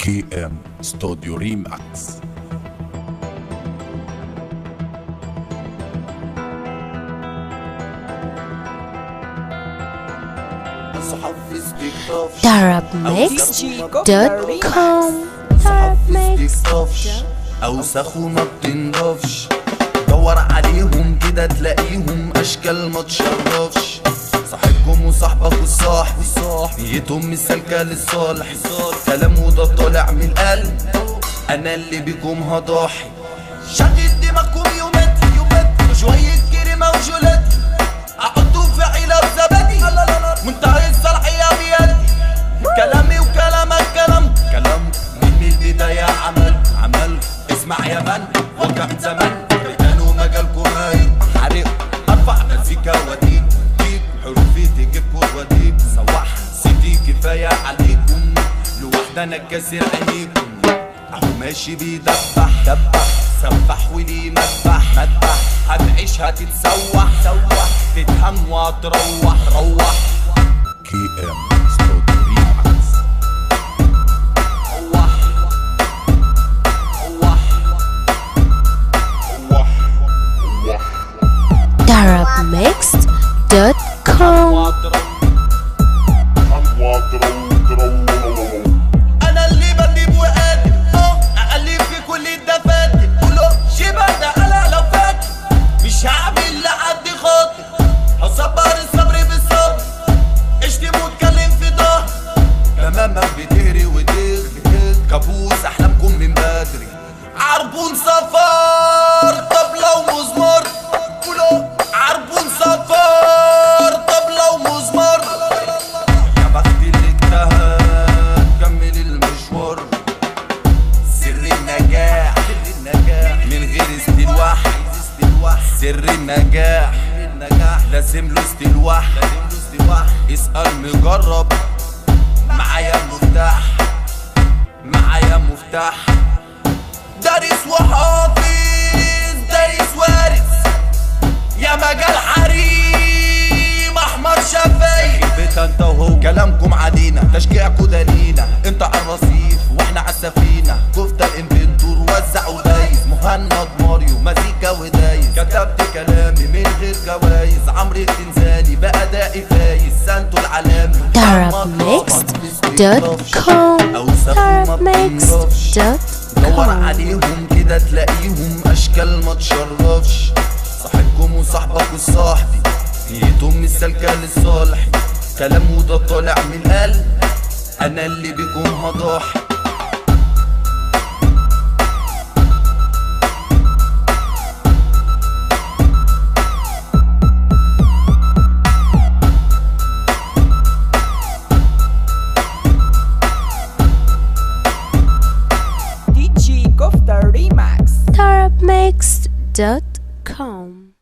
كي ام ستوديو ريماكس darabmix.com بتكطفش اوسخ وما بتنضفش دور عليهم كده تلاقيهم اشكال ما تشرفش صاحبكم وصاحبك والصاحب نيتهم مش سالكه للصالح كلامه ده طالع من القلب انا اللي بيكم هضاحي شغل دماغكم يومات يومات وشويه كريمه وجولات احطه في عيله وزبادي منتهي الصلاحيه بيدي كلامي وكلامك كلام كلام من البداية عمل عمل اسمع يا من وكم زمن كانوا مجالكم هاي حرق ارفع مزيكا وديك ديك حروفي تجيبكم وديك سواح سيدي كفاية عليكم لوحدنا كاسر عينيكم اهو ماشي بيدبح دبح سبح ولي مدبح مدبح هتعيش هتتسوح سوح تتهم وتروح روح كي ام ستوديو ريماكس روح روح darabmix.com انا اللي بجيب وقادر اه اقلب في كل الدفاتر قولوا شبه ده انا لو فاكر مش هعمل لحد خاطر هصبر الصبر بالصبر اشتم واتكلم في ظهر تمامك بتهري وتغري كابوس احلامكم من بدري عربون سفر طبلة ومزمار قولوا عربون سفر طبلة ومزمار يا بخت اللي اجتهد كمل المشوار سر النجاح سر النجاح من غير استلواح سر النجاح لازم له استلواح اسأل مجرب معايا مفتاح معايا مفتاح دارس وحافظ دارس وارث يا مجال حريم احمر شفايف بيت انت وهو كلامكم علينا تشجيعكم ده لينا انت على الرصيف واحنا على السفينه كفته الانفنتور وزع ودايس مهند ماريو مزيكا ودايس كتبت كلامي من غير جوايز عمرو التنزاني بأدائي فايز سانتو العالمي darabmix.com darabmix.com دور عليهم كده تلاقيهم اشكال ما تشرفش صاحبكم وصاحبك وصاحبي نيتهم مش سالكه للصالح كلامه ده طالع من القلب انا اللي بيكم هضاحي DJ Kofta Remix. darabmix.com